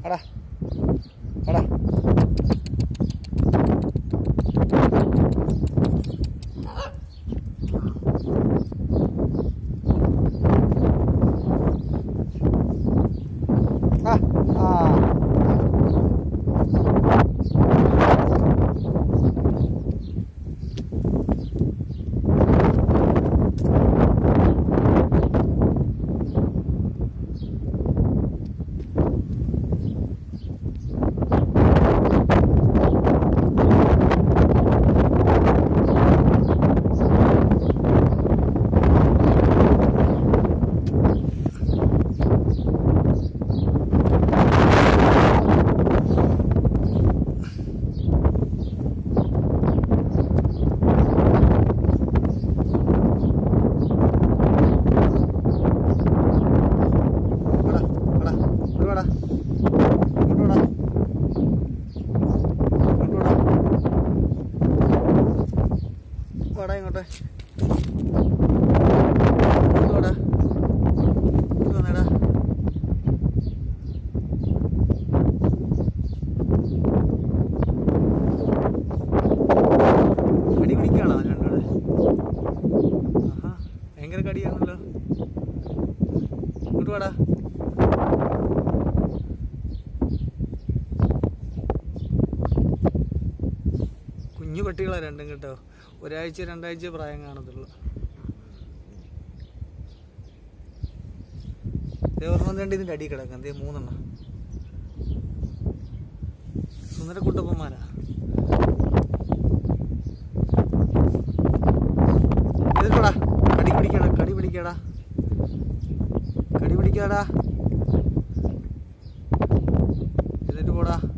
അടാ അടാ ആ ആ വാടാ, വാടാ, ഇങ്ങോട്ട് വാടാ. ഇങ്ങോട്ട് വാടാ. ഇങ്ങോട്ട് വാടാ. വാടാ ഇങ്ങോട്ട്. ഇങ്ങോട്ട് വാടാ. ഇങ്ങോട്ട് വന്നെടാ. കടി പിടിക്കുകയാണോ രണ്ടുകൂടെ ആഹാ ഭയങ്കര കടിയാണല്ലോ ഇങ്ങോട്ട് വാടാ കുഞ്ഞു പട്ടികളാ രണ്ടും കേട്ടോ ഒരാഴ്ച രണ്ടാഴ്ച പ്രായം കാണത്തുള്ളൂ ദേ ഒരെണ്ണം രണ്ട് ഇതിൻ്റെ അടിയിൽ കിടക്കാം ദേ മൂന്നെണ്ണം സുന്ദരക്കുട്ടപ്പന്മാരാ എതിർക്കടാ കടി പിടിക്കടാ കടി പിടിക്കടാ കടി പിടിക്കാടാ എന്നിട്ട് പോടാ